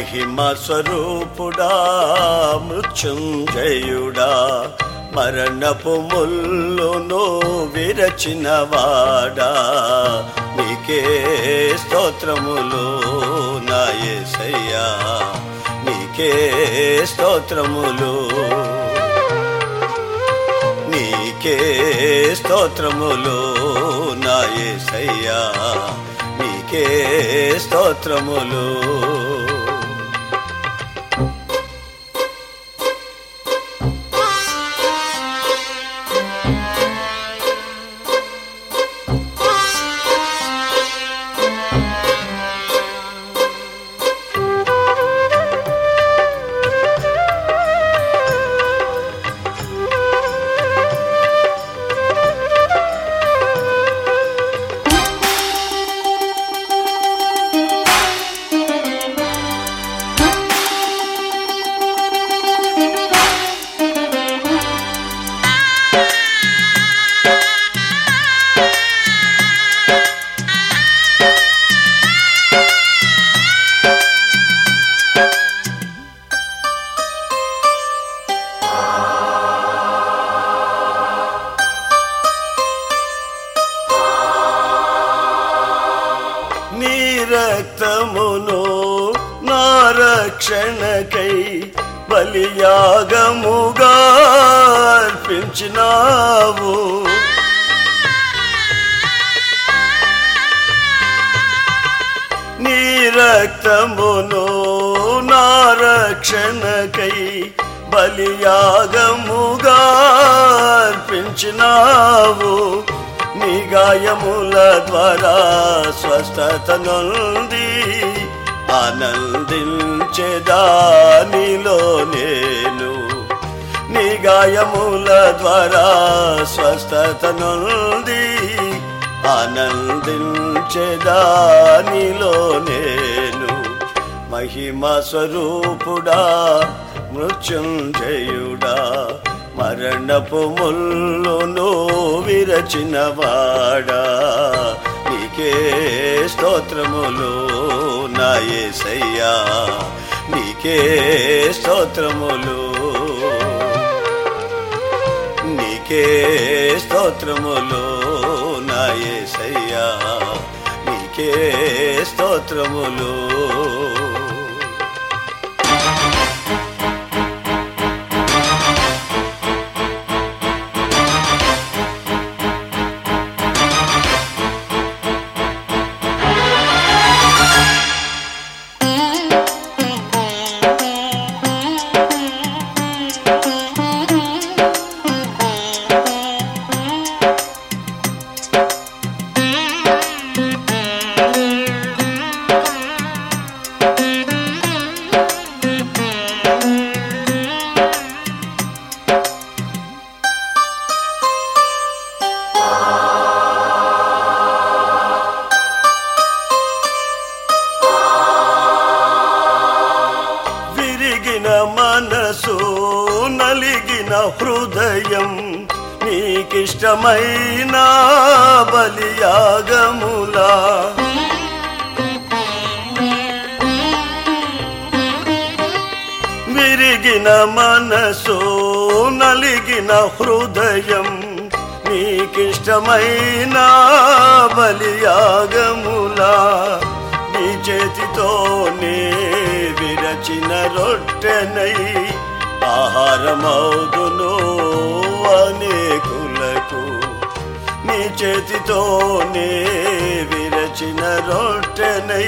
మహిమ స్వరూపుడా మృత్యుంజయుడా మరణపు ముల్లును విరచినవాడా నీకే స్తోత్రములు నా యేసయ్యా నీకే స్తోత్రములు నీకే స్తోత్రములు నా యేసయ్యా నీకే స్తోత్రములు నీ రక్తమును నా రక్షణకై బలియాగముగా అర్పించినావు నీ రక్తమును నా రక్షణకై బలియాగముగా అర్పించినావు నీ గాయముల ద్వారా స్వస్థత నుండి ఆనందించేదానిలో నేను నీ గాయముల ద్వారా స్వస్థత నుండి ఆనందించేదానిలో నేను మహిమ స్వరూపుడా మృత్యుంజయుడా మరణపు ముల్లును విరచినవాడా నీకే స్తోత్రములు నా యేసయ్యా నీకే స్తోత్రములు నీకే స్తోత్రములు నా యేసయ్యా నీకే స్తోత్రములు విరిగిన మనసు నలిగిన హృదయం నీకిష్టమైన బలియాగములా విరిగిన మనసు నలిగిన హృదయం నీకిష్టమైన బలియాగములా నీ చేతితోనే విరచిన రొట్టెనై ఆహారమౌదును అనేకులకు నీ చేతితోనే విరచిన రొట్టెనై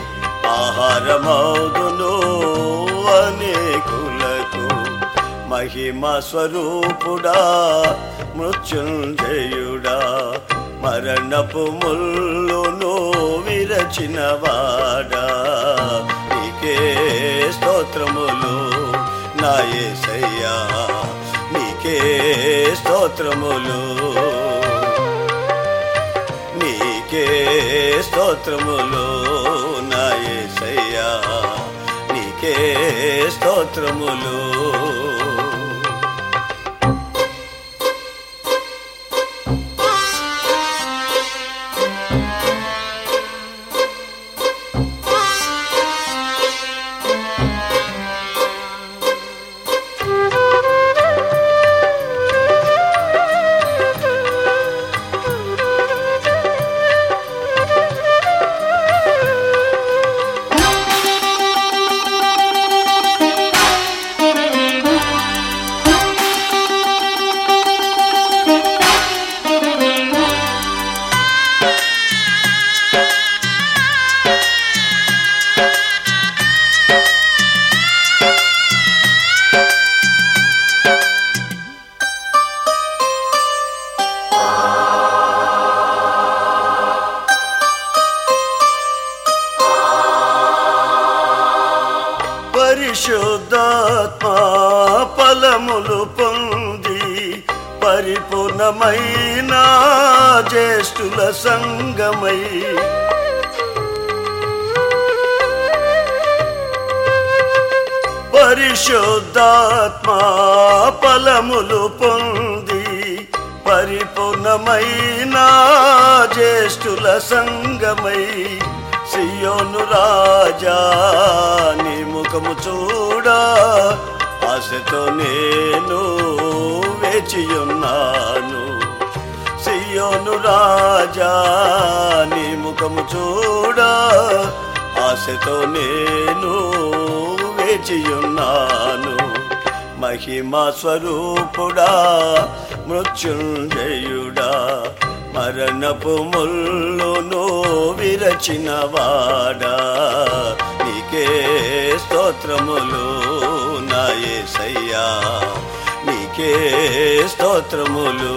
ఆహారమౌదును అనేకులకు మహిమ స్వరూపుడా మృత్యుంజయుడా మరణపు ముల్లును విరచినవాడా నీకే స్తోత్రములు నా యేసయ్యా నీకే స్తోత్రములు నీకే స్తోత్రములు నా యేసయ్యా నీకే స్తోత్రములు ఆ పరిశుద్ధాత్మా ఫలములు పొంది పరిపూర్ణమైన జ్యేష్ఠుల సంగమై పరిశుద్ధాత్మా ఫలములు పొంది పరిపూర్ణమైన జ్యేష్ఠుల సంగమై సియోను రాజా నీ ముఖము చూడా ఆశతో నేను వేచియున్నాను సియోను రాజా నీ ముఖము చూడా ఆశతో నేను వేచియున్నాను మహిమా స్వరూపుడా మృత్యుంజయుడా మరణపు ముల్లును విరచిన వాడా నీకే స్తోత్రములు నా యేసయ్యా నీకే స్తోత్రములు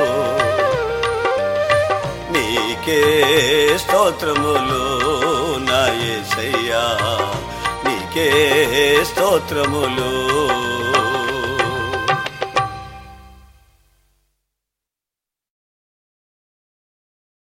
నీకే స్తోత్రములు నా యేసయ్యా నీకే స్తోత్రములు